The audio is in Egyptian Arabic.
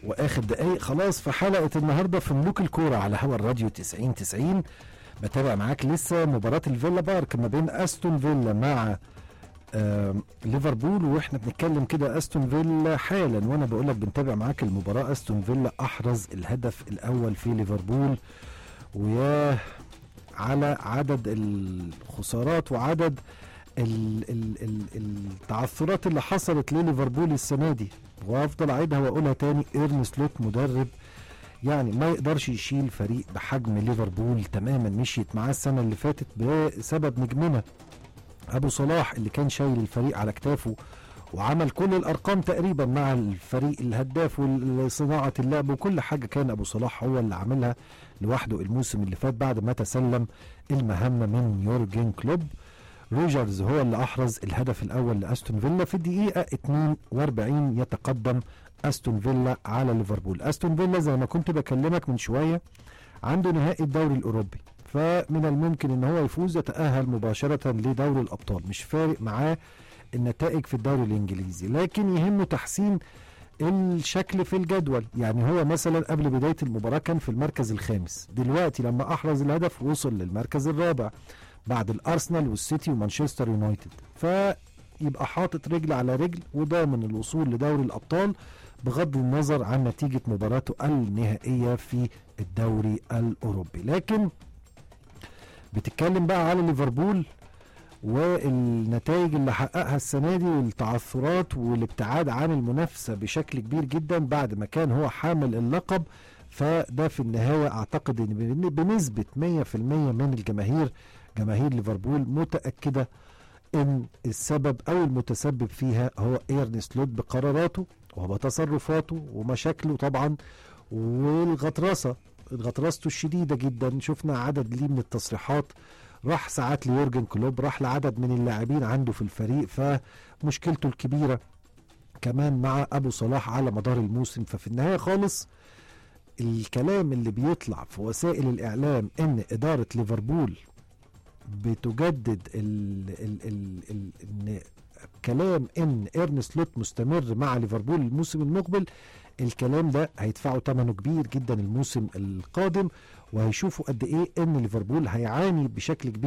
واخر دقايق خلاص في حلقه النهارده في ملوك الكوره على هوا الراديو 90 90 بتابع معاك لسه مباراه الفيلا بارك ما بين استون فيلا مع آم، ليفربول واحنا بنتكلم كده استون فيلا حالا وانا بقول لك بنتابع معاك المباراه استون فيلا احرز الهدف الاول في ليفربول وياه على عدد الخسارات وعدد ال ال ال التعثرات اللي حصلت لليفربول السنه دي وافضل اعيدها واقولها تاني ايرن سلوت مدرب يعني ما يقدرش يشيل فريق بحجم ليفربول تماما مشيت معاه السنه اللي فاتت بسبب نجمنا ابو صلاح اللي كان شايل الفريق على كتافه وعمل كل الارقام تقريبا مع الفريق الهداف وصناعه اللعب وكل حاجه كان ابو صلاح هو اللي عاملها لوحده الموسم اللي فات بعد ما تسلم المهمه من يورجن كلوب روجرز هو اللي احرز الهدف الاول لاستون فيلا في الدقيقه 42 يتقدم استون فيلا على ليفربول استون فيلا زي ما كنت بكلمك من شويه عنده نهائي الدوري الاوروبي فمن الممكن ان هو يفوز يتاهل مباشره لدوري الابطال مش فارق معاه النتائج في الدوري الانجليزي لكن يهمه تحسين الشكل في الجدول يعني هو مثلا قبل بدايه المباراه كان في المركز الخامس دلوقتي لما احرز الهدف وصل للمركز الرابع بعد الارسنال والسيتي ومانشستر يونايتد فيبقى حاطط رجل على رجل وضامن الوصول لدوري الابطال بغض النظر عن نتيجه مباراته النهائيه في الدوري الاوروبي لكن بتتكلم بقى على ليفربول والنتائج اللي حققها السنه دي والتعثرات والابتعاد عن المنافسه بشكل كبير جدا بعد ما كان هو حامل اللقب فده في النهايه اعتقد ان بن- بنسبه 100% من الجماهير جماهير ليفربول متاكده ان السبب او المتسبب فيها هو ايرن سلوت بقراراته وبتصرفاته ومشاكله طبعا والغطرسه غطرسته الشديده جدا شفنا عدد ليه من التصريحات راح ساعات ليورجن كلوب راح لعدد من اللاعبين عنده في الفريق فمشكلته الكبيره كمان مع ابو صلاح على مدار الموسم ففي النهايه خالص الكلام اللي بيطلع في وسائل الاعلام ان اداره ليفربول بتجدد ال ال ال ال ان كلام ان ايرن سلوت مستمر مع ليفربول الموسم المقبل الكلام ده هيدفعوا ثمنه كبير جدا الموسم القادم وهيشوفوا قد ايه ان ليفربول هيعاني بشكل كبير